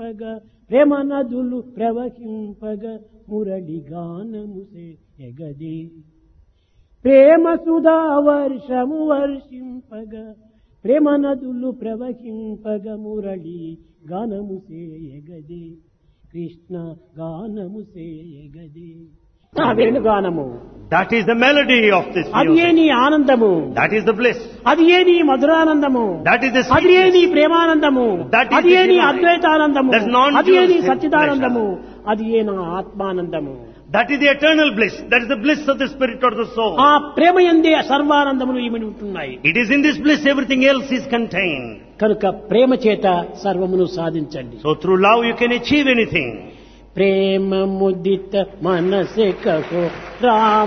ప్రవహింపగా ప్రేమ నదులు ప్రవహింపగా మురళి గానముసే ఎగదే ప్రేమ సుధా వర్షము వర్షింపగా ప్రేమ నదులు ప్రవహింపగ మురళి గానము సేయగదే కృష్ణ గానము సేయగదే నా వేణుగానము That is the melody of this అది ఏ music. నీ ఆనందము That is the bliss. అది ఏ నీ మధురానందము That is the అది ఏ నీ sweetness. ప్రేమానందము That is అది ఏ the నీ divine. అద్వైతానందము That's non-dual అది ఏ నీ pleasure. సచ్చిదానందము అది ఏ నా ఆత్మానందము That is the eternal bliss. That is the bliss of the spirit or the soul. ఆ ప్రేమ ఎందే సర్వానందములు ఇమిడి ఉంటున్నాయి It is in this bliss everything else is contained. కనుక ప్రేమ చేత సర్వమును సాధించండి So through love you can achieve anything. ప్రేమ ముదిత మనసే కహో రామ